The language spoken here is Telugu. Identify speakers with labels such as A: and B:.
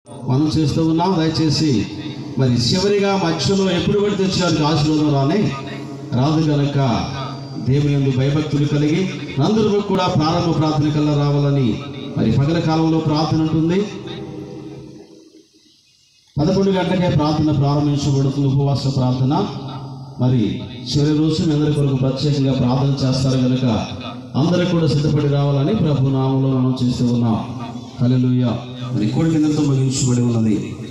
A: మనం చేస్తూ ఉన్నాం దయచేసి మరి చివరిగా మధ్యలో ఎప్పుడు పడితే వచ్చేవారికి ఆశీర్వాదం రాని రాదు కనుక దేవుని యందు భయభక్తులు కలిగి అందరూ కూడా ప్రారంభ ప్రార్థన కల్లా రావాలని మరి పగల కాలంలో ప్రార్థన ఉంటుంది పదకొండు గంటలకే ప్రార్థన ప్రారంభించబడుతుంది ఉపవాస ప్రార్థన మరి చివరి రోజు మీ అందరి కొరకు ప్రత్యేకంగా ప్రార్థన చేస్తారు కనుక అందరూ కూడా సిద్ధపడి రావాలని ప్రభు నామంలో మనం చేస్తూ ఉన్నాం హల్లెలూయా మరి కోడి కిందతో ముగించబడి ఉన్నది